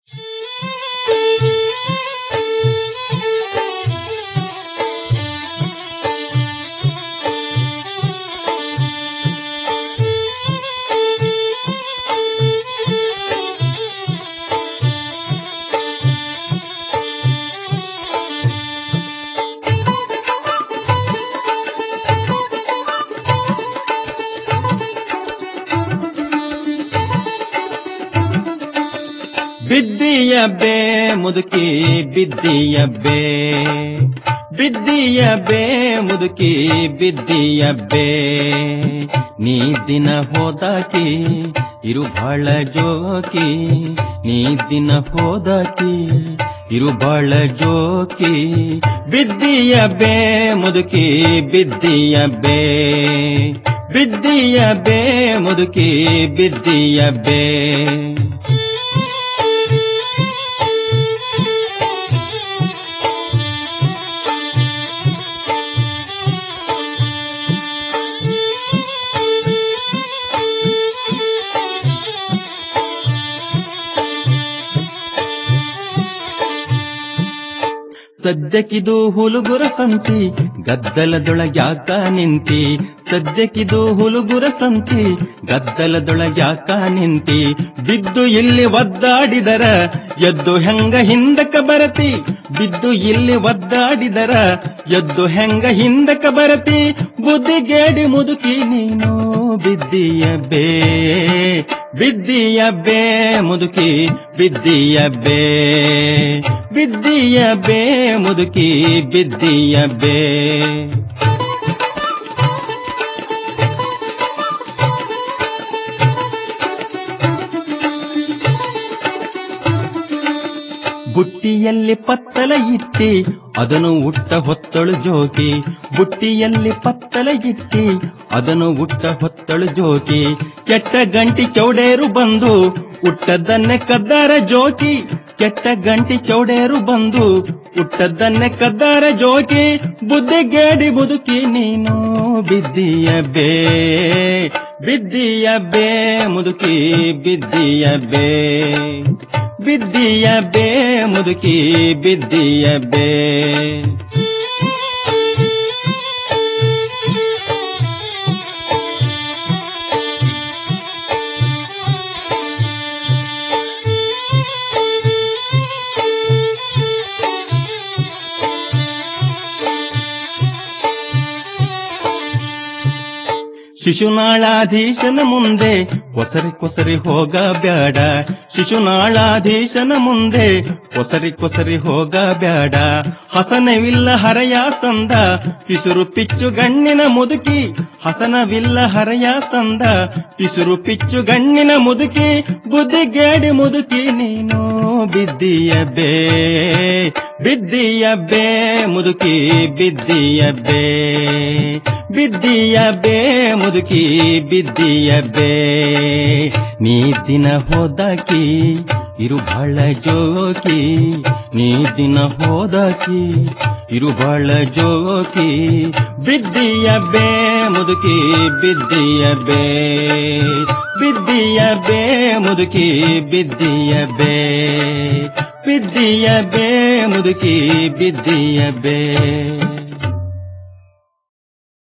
ಬಿದ್ದಿಯಬ್ಬೆ ಮುದುಕಿ ಬಿದ್ದಿಯಬ್ಬೆ ಬಿದ್ದಿಯಬ್ಬೆ ಮುದುಕಿ ಬಿದ್ದಿಯಬ್ಬೆ ನೀ ದಿನ ಹೋದಾಕಿ ಇರು ಬಾಳ ಜೋಕಿ ನೀ ದಿನ ಹೋದಾಕಿ ಇರು ಬಾಳ ಜೋಕಿ ಬಿದ್ದಿಯಬ್ಬೆ ಮುದುಕಿ ಬಿದ್ದಿಯಬ್ಬೆ ಬಿದ್ದಿಯಬ್ಬೆ ಮುದುಕಿ ಬಿದ್ದಿಯಬ್ಬೆ ಸದ್ಯಕ್ಕಿದು ಹುಲುಗುರ ಸಂತಿ ಗದ್ದಲದೊಳಗ್ಯಾಕ ನಿಂತಿ ಸದ್ಯಕ್ಕಿದು ಹುಲುಗುರ ಸಂತಿ ಗದ್ದಲದೊಳಗ್ಯಾಕ ನಿಂತಿ ಬಿದ್ದು ಇಲ್ಲಿ ಒದ್ದಾಡಿದರ ಎದ್ದು ಹೆಂಗ ಹಿಂದಕ ಬರತಿ ಬಿದ್ದು ಇಲ್ಲಿ ಒದ್ದಾಡಿದರ ಎದ್ದು ಹೆಂಗ ಹಿಂದಕ ಬರತಿ ಬುದ್ಧಿಗೇಡಿ ಮುದುಕಿ ನೀನು ಬಿದ್ದಿಯ ಬೇ ಬಿದ್ದಿಯ ಬೇ ಮುದುಕಿ ಬಿದ್ದಿಯ ಬೇ ಬಿದ್ದಿಯ ಬೇ ಮುದುಕಿ ಬಿದ್ದಿಯ ಬೇ ಬುಟ್ಟಿಯಲ್ಲಿ ಪತ್ತಲ ಇಟ್ಟಿ ಅದನ್ನು ಉಟ್ಟ ಹೊತ್ತಳು ಜೋಕಿ ಬುಟ್ಟಿಯಲ್ಲಿ ಪತ್ತಲ ಇಟ್ಟಿ ಅದನ್ನು ಉಟ್ಟ ಹೊತ್ತಳು ಜೋಕಿ ಕೆಟ್ಟ ಗಂಟಿ ಚೌಡೇರು ಬಂದು ಉಟ್ಟದ್ದನ್ನೇ ಕದ್ದಾರ ಜೋಕಿ ಕೆಟ್ಟ ಗಂಟಿ ಚೌಡೇರು ಬಂದು ಉಟ್ಟದ್ದನ್ನೇ ಕದ್ದಾರ ಜೋಕಿ ಬುದ್ಧಿಗೇಡಿ ಮುದುಕಿ ನೀನು ಬಿದ್ದಿಯ ಬೇ ಬಿದ್ದಿಯ ಬೇ ಮುದುಕಿ ಬಿದ್ದಿಯ ಬೇ ಬಿದ್ದಿಯ ಬೇ ಮುದುಕಿ ಬಿದ್ದಿಯ ಬೇ ಶಿಶುನಾಳಾಧೀಶನ ಮುಂದೆ ಕೊಸರಿ ಕೊಸರಿ ಹೋಗ ಬ್ಯಾಡ ಶಿಶುನಾಳಾಧೀಶನ ಮುಂದೆ ಕೊಸರಿ ಕೊಸರಿ ಹೋಗ ಬ್ಯಾಡ ಹಸನವಿಲ್ಲ ಹರಯ ಸಂದ ಪಿಸುರು ಪಿಚ್ಚು ಗಣ್ಣಿನ ಮುದುಕಿ ಹಸನವಿಲ್ಲ ಹರಯ ಸಂದ ಪಿಸುರು ಪಿಚ್ಚು ಗಣ್ಣಿನ ಮುದುಕಿ ಬುದ್ಧಿಗೇಡಿ ಮುದುಕಿ ನೀನು ಬಿದ್ದಿಯ ಬೇ ಬಿದ್ದಿಯ ಬೇ ಮುದುಕಿ ಬಿದ್ದಿಯ ಬೇ ಬಿದ್ದಿಯ ಬೇ ಮುದುಕಿ ಬಿದ್ದಿಯ ಬೇ ನೀ ದಿನ ಹೋದಾಕಿ ಇರು ಬಾಳ ಜೋಕಿ ನೀ ದಿನ ಹೋದಾಕಿ ಇರು ಬಾಳ ಜೋಕಿ ಬಿದ್ದಿಯ ಬೇ ಮುದುಕಿ ಬಿದ್ದಿಯ ಬೇ ಬಿದ್ದಿಯ ಬೇ ಮುದುಕಿ ಬಿದ್ದಿಯ ಬೇ ಬಿದ್ದಿಯ ಬೇ ಮುದುಕಿ ಬಿದ್ದಿಯ ಬೇ